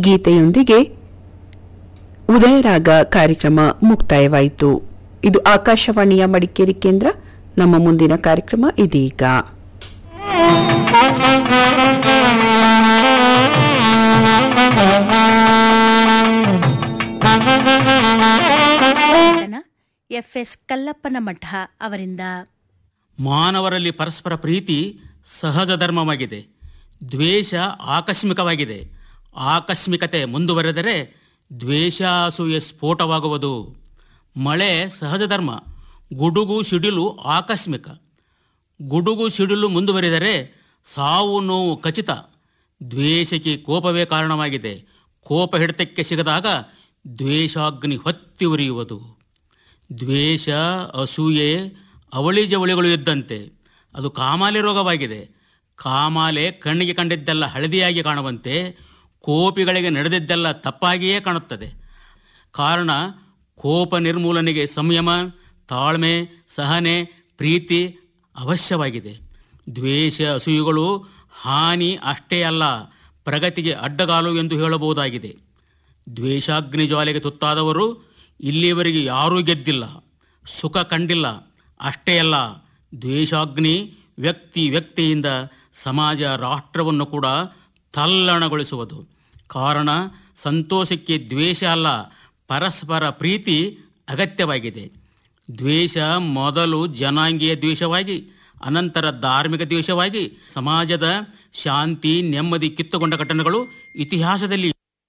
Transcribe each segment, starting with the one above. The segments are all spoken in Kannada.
ಗೀತೆಯೊಂದಿಗೆ ಉದಯರಾಗ ಕಾರ್ಯಕ್ರಮ ಮುಕ್ತಾಯವಾಯಿತು ಇದು ಆಕಾಶವಾಣಿಯ ಮಡಿಕೇರಿ ಕೇಂದ್ರ ನಮ್ಮ ಮುಂದಿನ ಕಾರ್ಯಕ್ರಮ ಇದೀಗ ಲೇಖನ ಎಫ್ಎಸ್ ಕಲ್ಲಪ್ಪನ ಮಠ ಅವರಿಂದ ಮಾನವರಲ್ಲಿ ಪರಸ್ಪರ ಪ್ರೀತಿ ಸಹಜ ಧರ್ಮವಾಗಿದೆ ದ್ವೇಷ ಆಕಸ್ಮಿಕವಾಗಿದೆ ಆಕಸ್ಮಿಕತೆ ಮುಂದುವರೆದರೆ ದ್ವೇಷ ಅಸೂಯೆ ಸ್ಫೋಟವಾಗುವುದು ಮಳೆ ಸಹಜ ಧರ್ಮ ಗುಡುಗು ಸಿಡಿಲು ಆಕಸ್ಮಿಕ ಗುಡುಗು ಸಿಡಿಲು ಮುಂದುವರಿದರೆ ಸಾವು ನೋವು ಖಚಿತ ದ್ವೇಷಕ್ಕೆ ಕೋಪವೇ ಕಾರಣವಾಗಿದೆ ಕೋಪ ಹಿಡಿತಕ್ಕೆ ಸಿಗದಾಗ ದ್ವೇಷಾಗ್ನಿ ಹೊತ್ತಿ ಉರಿಯುವುದು ದ್ವೇಷ ಅಸೂಯೆ ಅವಳಿ ಜವಳಿಗಳು ಇದ್ದಂತೆ ಅದು ಕಾಮಾಲೆ ರೋಗವಾಗಿದೆ ಕಾಮಾಲೆ ಕಣ್ಣಿಗೆ ಕಂಡಿದ್ದೆಲ್ಲ ಹಳದಿಯಾಗಿ ಕಾಣುವಂತೆ ಕೋಪಿಗಳಿಗೆ ನಡೆದಿದ್ದೆಲ್ಲ ತಪ್ಪಾಗಿಯೇ ಕಾಣುತ್ತದೆ ಕಾರಣ ಕೋಪ ನಿರ್ಮೂಲನೆಗೆ ಸಂಯಮ ತಾಳ್ಮೆ ಸಹನೆ ಪ್ರೀತಿ ಅವಶ್ಯವಾಗಿದೆ ದ್ವೇಷ ಅಸೂಯುಗಳು ಹಾನಿ ಅಷ್ಟೇ ಅಲ್ಲ ಪ್ರಗತಿಗೆ ಅಡ್ಡಗಾಲು ಎಂದು ಹೇಳಬಹುದಾಗಿದೆ ದ್ವೇಷಾಗ್ನಿ ಜ್ವಾಲೆಗೆ ತುತ್ತಾದವರು ಇಲ್ಲಿಯವರೆಗೆ ಯಾರೂ ಗೆದ್ದಿಲ್ಲ ಸುಖ ಕಂಡಿಲ್ಲ ಅಷ್ಟೇ ಅಲ್ಲ ದ್ವೇಷಾಗ್ನಿ ವ್ಯಕ್ತಿ ವ್ಯಕ್ತಿಯಿಂದ ಸಮಾಜ ರಾಷ್ಟ್ರವನ್ನು ಕೂಡ ತಲ್ಲಣಗೊಳಿಸುವುದು ಕಾರಣ ಸಂತೋಷಕ್ಕೆ ದ್ವೇಷ ಅಲ್ಲ ಪರಸ್ಪರ ಪ್ರೀತಿ ಅಗತ್ಯವಾಗಿದೆ ದ್ವೇಷ ಮೊದಲು ಜನಾಂಗೀಯ ದ್ವೇಷವಾಗಿ ಅನಂತರ ಧಾರ್ಮಿಕ ದ್ವೇಷವಾಗಿ ಸಮಾಜದ ಶಾಂತಿ ನೆಮ್ಮದಿ ಕಿತ್ತುಕೊಂಡ ಘಟನೆಗಳು ಇತಿಹಾಸದಲ್ಲಿ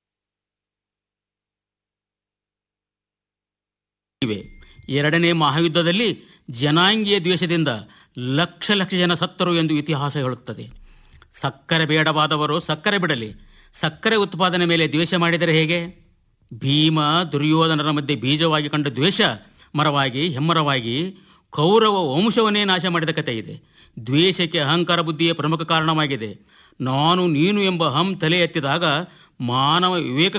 ಇವೆ ಎರಡನೇ ಮಹಾಯುದ್ಧದಲ್ಲಿ ಜನಾಂಗೀಯ ದ್ವೇಷದಿಂದ ಲಕ್ಷ ಲಕ್ಷ ಜನ ಸತ್ತರು ಎಂದು ಇತಿಹಾಸ ಹೇಳುತ್ತದೆ ಸಕ್ಕರೆ ಬೇಡವಾದವರು ಸಕ್ಕರೆ ಬಿಡಲಿ ಸಕ್ಕರೆ ಉತ್ಪಾದನೆ ಮೇಲೆ ದ್ವೇಷ ಮಾಡಿದರೆ ಹೇಗೆ ಭೀಮ ದುರ್ಯೋಧನರ ಮಧ್ಯೆ ಬೀಜವಾಗಿ ಕಂಡ ದ್ವೇಷ ಮರವಾಗಿ ಹೆಮ್ಮರವಾಗಿ ಕೌರವ ವಂಶವನ್ನೇ ನಾಶ ಮಾಡಿದ ಕಥೆ ಇದೆ ದ್ವೇಷಕ್ಕೆ ಅಹಂಕಾರ ಬುದ್ಧಿಯೇ ಪ್ರಮುಖ ಕಾರಣವಾಗಿದೆ ನಾನು ನೀನು ಎಂಬ ಹಂ ತಲೆ ಎತ್ತಿದಾಗ ಮಾನವ ವಿವೇಕ